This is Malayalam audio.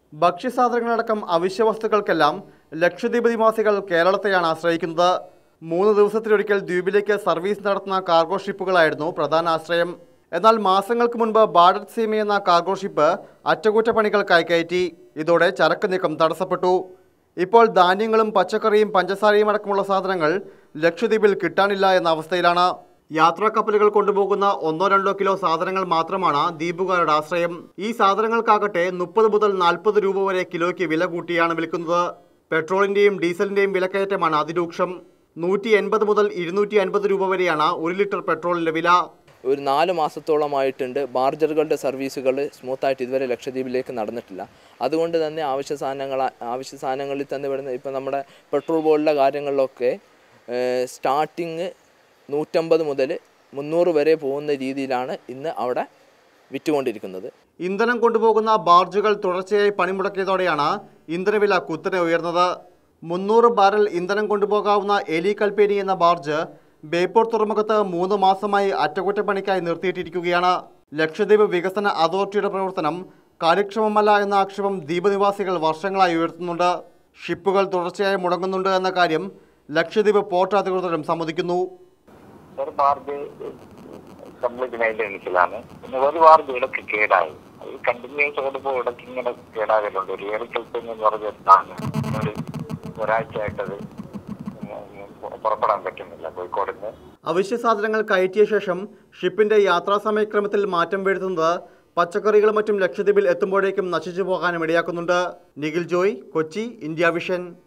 ഭക്ഷ്യസാധനങ്ങളടക്കം അവശ്യ വസ്തുക്കൾക്കെല്ലാം ലക്ഷദ്വീപ് നിവാസികൾ കേരളത്തെയാണ് ആശ്രയിക്കുന്നത് മൂന്ന് ദിവസത്തിലൊരിക്കൽ ദ്വീപിലേക്ക് സർവീസ് നടത്തുന്ന കാർഗോ ഷിപ്പുകളായിരുന്നു പ്രധാന ആശ്രയം എന്നാൽ മാസങ്ങൾക്ക് മുൻപ് ഭാരത് സീമ എന്ന കാർഗോ ഷിപ്പ് അറ്റകുറ്റപ്പണികൾക്കായി കയറ്റി ഇതോടെ ചരക്ക് നീക്കം തടസ്സപ്പെട്ടു ഇപ്പോൾ ധാന്യങ്ങളും പച്ചക്കറിയും പഞ്ചസാരയും അടക്കമുള്ള സാധനങ്ങൾ ലക്ഷദ്വീപിൽ കിട്ടാനില്ല എന്ന അവസ്ഥയിലാണ് യാത്രാ കപ്പലുകൾ കൊണ്ടുപോകുന്ന ഒന്നോ രണ്ടോ കിലോ സാധനങ്ങൾ മാത്രമാണ് ദ്വീപുകാരുടെ ആശ്രയം ഈ സാധനങ്ങൾക്കാകട്ടെ മുപ്പത് മുതൽ നാൽപ്പത് രൂപ വരെ കിലോയ്ക്ക് വില കൂട്ടിയാണ് വിൽക്കുന്നത് പെട്രോളിന്റെയും ഡീസലിന്റെയും വിലക്കയറ്റമാണ് അതിരൂക്ഷം നൂറ്റി എൺപത് മുതൽ ഇരുന്നൂറ്റി അൻപത് രൂപ വരെയാണ് ഒരു ലിറ്റർ പെട്രോളിന്റെ വില ഒരു നാല് മാസത്തോളമായിട്ടുണ്ട് ബാർജറുകളുടെ സർവീസുകൾ സ്മൂത്തായിട്ട് ഇതുവരെ ലക്ഷദ്വീപിലേക്ക് നടന്നിട്ടില്ല അതുകൊണ്ട് തന്നെ ആവശ്യ സാധനങ്ങൾ ആവശ്യ സാധനങ്ങളിൽ തന്നെ വരുന്ന ഇപ്പം നമ്മുടെ പെട്രോൾ പോലുള്ള കാര്യങ്ങളിലൊക്കെ സ്റ്റാർട്ടിങ് നൂറ്റമ്പത് മുതൽ മുന്നൂറ് വരെ പോകുന്ന രീതിയിലാണ് ഇന്ന് അവിടെ വിറ്റുകൊണ്ടിരിക്കുന്നത് ഇന്ധനം കൊണ്ടുപോകുന്ന ബാർജുകൾ തുടർച്ചയായി പണിമുടക്കിയതോടെയാണ് ഇന്ധനവില കുത്തനെ ഉയർന്നത് മുന്നൂറ് ബാരൽ ഇന്ധനം കൊണ്ടുപോകാവുന്ന എലി കൽപ്പേനി എന്ന ബാർജ് ബേപ്പൂർ തുറമുഖത്ത് മൂന്ന് മാസമായി അറ്റകുറ്റപ്പണിക്കായി നിർത്തിയിട്ടിരിക്കുകയാണ് ലക്ഷദ്വീപ് വികസന അതോറിറ്റിയുടെ പ്രവർത്തനം കാര്യക്ഷമമല്ല എന്ന ആക്ഷേപം ദ്വീപ് നിവാസികൾ വർഷങ്ങളായി ഉയർത്തുന്നുണ്ട് ഷിപ്പുകൾ തുടർച്ചയായി മുടങ്ങുന്നുണ്ട് എന്ന കാര്യം ലക്ഷദ്വീപ് പോർട്ട് അധികൃതരും സമ്മതിക്കുന്നു ഒരു ബാർബ് കംപ്ലീറ്റ് മെയിൻ്റെനൻസിലാണ് പിന്നെ ഒരു ബാർബ് ഇടയ്ക്ക് കേടായി അത് കണ്ടിന്യൂസ് ഓടുമ്പോൾ ഇടയ്ക്ക് ഇങ്ങനെ കേടാകലുണ്ട് ഒരു ഏറിക്കൽപ്പനി എന്ന് പറഞ്ഞ സാധനം ഒരു ഒരാഴ്ചയായിട്ടത് പുറപ്പെടാൻ പറ്റുന്നില്ല കോഴിക്കോട് നിന്ന് അവശ്യ സാധനങ്ങൾ കയറ്റിയ ശേഷം ഷിപ്പിന്റെ യാത്രാ സമയക്രമത്തിൽ മാറ്റം വരുത്തുന്നത് പച്ചക്കറികളും മറ്റും ലക്ഷദ്വീപിൽ എത്തുമ്പോഴേക്കും നശിച്ചു പോകാനും ഇടയാക്കുന്നുണ്ട് നിഖിൽ ജോയ് കൊച്ചി ഇന്ത്യ വിഷൻ